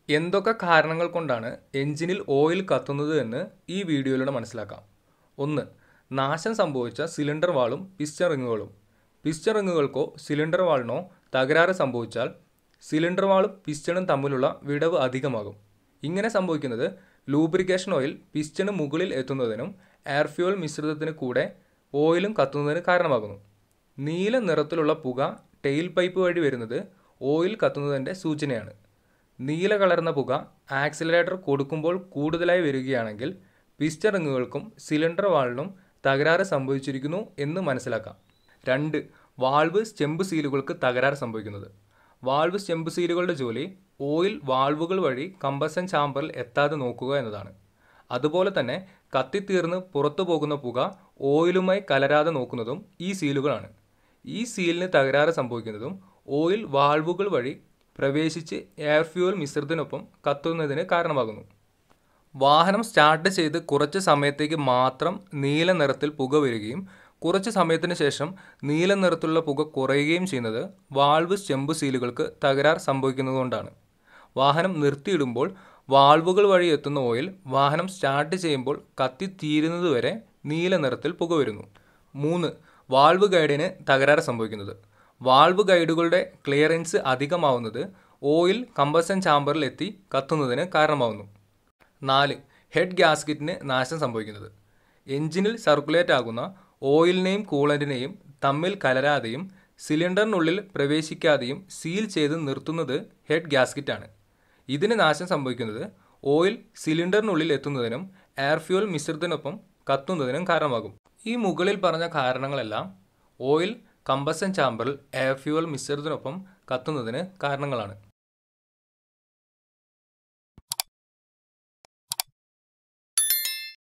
എന്തൊക്കെ കാരണങ്ങൾ കൊണ്ടാണ് എഞ്ചിനിൽ ഓയിൽ കത്തുന്നത് എന്ന് ഈ വീഡിയോയിലൂടെ മനസ്സിലാക്കാം ഒന്ന് നാശം സംഭവിച്ച സിലിണ്ടർ വാളും പിസ്റ്റൺ റിങ്ങുകളും പിസ്റ്റൺ റിങ്ങുകൾക്കോ സിലിണ്ടർ വാളിനോ തകരാറ് സംഭവിച്ചാൽ സിലിണ്ടർ വാളും പിസ്റ്റണും തമ്മിലുള്ള വിടവ് അധികമാകും ഇങ്ങനെ സംഭവിക്കുന്നത് ലൂബ്രിക്കേഷൻ ഓയിൽ പിസ്റ്റണ് മുകളിൽ എത്തുന്നതിനും എയർ ഫ്യൂൽ മിശ്രിതത്തിന് കൂടെ ഓയിലും കത്തുന്നതിന് കാരണമാകുന്നു നീല നിറത്തിലുള്ള പുക ടെയിൽ പൈപ്പ് വഴി വരുന്നത് ഓയിൽ കത്തുന്നതിൻ്റെ സൂചനയാണ് നീല കളർന്ന പുക ആക്സിലറേറ്റർ കൊടുക്കുമ്പോൾ കൂടുതലായി വരികയാണെങ്കിൽ പിസ്റ്റൺ റിങ്ങുകൾക്കും സിലിണ്ടർ വാളിനും തകരാറ് സംഭവിച്ചിരിക്കുന്നു എന്ന് മനസ്സിലാക്കാം രണ്ട് വാൾവ് സ്റ്റെമ്പ് സീലുകൾക്ക് തകരാറ് സംഭവിക്കുന്നത് വാൾവ് സ്റ്റെമ്പ് സീലുകളുടെ ജോലി ഓയിൽ വാൾവുകൾ വഴി കമ്പസൻ ചാമ്പറിൽ എത്താതെ നോക്കുക എന്നതാണ് അതുപോലെ തന്നെ കത്തിത്തീർന്ന് പുറത്തു പോകുന്ന പുക ഓയിലുമായി കലരാതെ നോക്കുന്നതും ഈ സീലുകളാണ് ഈ സീലിന് തകരാറ് സംഭവിക്കുന്നതും ഓയിൽ വാൾവുകൾ വഴി പ്രവേശിച്ച് എയർ ഫ്യൂൽ മിശ്രിതത്തിനൊപ്പം കത്തുന്നതിന് കാരണമാകുന്നു വാഹനം സ്റ്റാർട്ട് ചെയ്ത് കുറച്ച് സമയത്തേക്ക് മാത്രം നീല നിറത്തിൽ പുക വരികയും കുറച്ച് സമയത്തിന് ശേഷം നീല നിറത്തിലുള്ള പുക കുറയുകയും ചെയ്യുന്നത് വാൾവ് സ്റ്റെമ്പ് സീലുകൾക്ക് തകരാർ സംഭവിക്കുന്നതുകൊണ്ടാണ് വാഹനം നിർത്തിയിടുമ്പോൾ വാൾവുകൾ വഴി എത്തുന്ന ഓയിൽ വാഹനം സ്റ്റാർട്ട് ചെയ്യുമ്പോൾ കത്തിത്തീരുന്നതുവരെ നീല നിറത്തിൽ പുക വരുന്നു മൂന്ന് വാൾവ് ഗൈഡിന് തകരാറ് സംഭവിക്കുന്നത് വാൾവ് ഗൈഡുകളുടെ ക്ലിയറൻസ് അധികമാവുന്നത് ഓയിൽ കമ്പസൻ ചാമ്പറിൽ എത്തി കത്തുന്നതിന് കാരണമാവുന്നു നാല് ഹെഡ് ഗ്യാസ്കറ്റിന് നാശം സംഭവിക്കുന്നത് എഞ്ചിനിൽ സർക്കുലേറ്റ് ആകുന്ന ഓയിലിനെയും കൂളന്റിനെയും തമ്മിൽ കലരാതെയും സിലിണ്ടറിനുള്ളിൽ പ്രവേശിക്കാതെയും സീൽ ചെയ്ത് നിർത്തുന്നത് ഹെഡ് ഗ്യാസ്കറ്റാണ് ഇതിന് നാശം സംഭവിക്കുന്നത് ഓയിൽ സിലിണ്ടറിനുള്ളിൽ എത്തുന്നതിനും എയർ ഫ്യൂൽ മിശ്രിതത്തിനൊപ്പം കത്തുന്നതിനും കാരണമാകും ഈ മുകളിൽ പറഞ്ഞ കാരണങ്ങളെല്ലാം ഓയിൽ കമ്പസൻ ചാമ്പറിൽ എയർ ഫ്യൂൽ മിശ്രിതത്തിനൊപ്പം കത്തുന്നതിന് കാരണങ്ങളാണ്